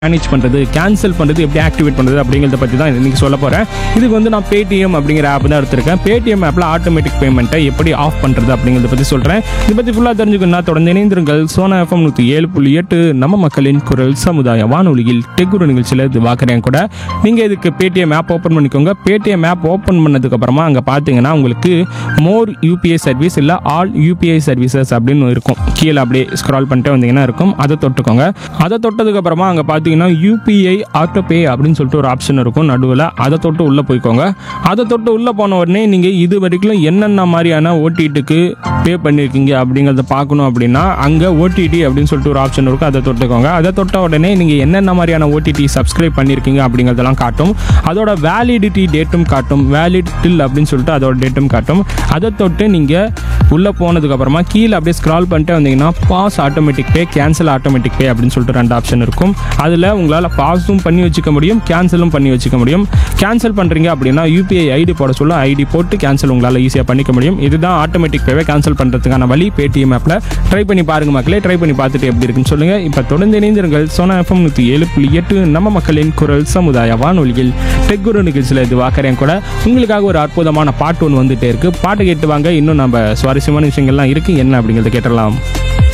manage பண்ணுறது cancel பண்ணுறது எப்படி ஆக்டிவேட் பண்ணுறது அப்படிங்கிறத பற்றி தான் இன்றைக்கி சொல்ல போகிறேன் இதுக்கு வந்து நான் பேடிஎம் அப்படிங்கிற ஆப் தான் எடுத்திருக்கேன் பேடிஎம் ஆப்பில் ஆட்டோமேட்டிக் பேமெண்ட்டை எப்படி ஆஃப் பண்ணுறது அப்படிங்கிறத பற்றி சொல்கிறேன் இதை பற்றி ஃபுல்லாக தெரிஞ்சுக்கணும்னா தொடர்ந்து இணைந்திருங்கள் சோனா எஃப்எம் நூற்றி ஏழு புள்ளி எட்டு நம்ம மக்களின் குரல் சமுதாய வானொலியில் டெக்குரு நிகழ்ச்சியில் இது பார்க்குறேன் கூட நீங்கள் இதுக்கு பேடிஎம் ஆப் ஓப்பன் பண்ணிக்கோங்க பேடிஎம் ஆப் ஓப்பன் பண்ணதுக்கப்புறமா அங்கே பார்த்தீங்கன்னா உங்களுக்கு மோர் யூபிஐ சர்வீஸ் இல்லை ஆல் யூபிஐ சர்வீசஸ் அப்படின்னு இருக்கும் கீழே அப்படியே ஸ்க்ரால் பண்ணிட்டு வந்தீங்கன்னா இருக்கும் அதை தொட்டுக்கோங்க அதை தொட்டதுக்கு அப்புறமா அங்கே பார்த்தீங்கன்னா யூபிஐ ஆட்டோ பே அப்படின்னு சொல்லிட்டு ஒரு ஆப்ஷன் இருக்கும் நடுவில் அதை தொட்டு உள்ளே போய்க்கோங்க அதை தொட்டு உள்ளே போன உடனே நீங்கள் இது வரைக்கும் என்னென்ன மாதிரியான ஓடிடிக்கு பே பண்ணியிருக்கீங்க அப்படிங்கிறத பார்க்கணும் அப்படின்னா அங்கே ஓடிடி அப்படின்னு சொல்லிட்டு ஒரு ஆப்ஷன் இருக்கும் அதை தொட்டுக்கோங்க அதை தொட்ட உடனே நீங்கள் என்னென்ன மாதிரியான ஓடிடி சப்ஸ்கிரைப் பண்ணியிருக்கீங்க அப்படிங்கிறதெல்லாம் காட்டும் அதோட வேலிடிட்டி டேட்டும் காட்டும் வேலிட் டில் அப்படின்னு சொல்லிட்டு அதோட டேட்டும் காட்டும் அதை தொட்டு நீங்கள் உள்ளே போனதுக்கப்புறமா கீழே அப்படியே ஸ்க்ரால் பண்ணிட்டு வந்தீங்கன்னா பாஸ் automatic pay cancel automatic pay அப்படின்னு சொல்லிட்டு ரெண்டு ஆப்ஷன் இருக்கும் அதில் உங்களால் பாஸும் பண்ணி வச்சுக்க முடியும் கேன்சலும் பண்ணி வச்சுக்க முடியும் கேன்சல் பண்ணுறீங்க அப்படின்னா யூபிஐ ஐடி போட சொல்ல ஐடி போட்டு கேன்சல் உங்களால் ஈஸியாக பண்ணிக்க முடியும் இதுதான் ஆட்டோமேட்டிக் பேவை கேன்சல் பண்ணுறதுக்கான வழி பேடிஎம் ஆப்பில் ட்ரை பண்ணி பாருங்க மக்களே ட்ரை பண்ணி பார்த்துட்டு எப்படி இருக்குன்னு சொல்லுங்கள் இப்போ தொடர்ந்து இணைந்திருங்கள் சோனா எஃப்எம் நூற்றி ஏழு புள்ளி எட்டு நம்ம மக்களின் குரல் சமுதாய வானொலியில் டெக்குரு நிகழ்ச்சியில் இது வாக்கறேன் கூட உங்களுக்காக ஒரு அற்புதமான பாட்டு ஒன்று வந்துட்டே இருக்கு பாட்டு கேட்டு வாங்க இன்னும் நம்ம சுவாரஸ்யமான விஷயங்கள்லாம் இருக்கு என்ன அப்படிங்கிறத கேட்டலாம்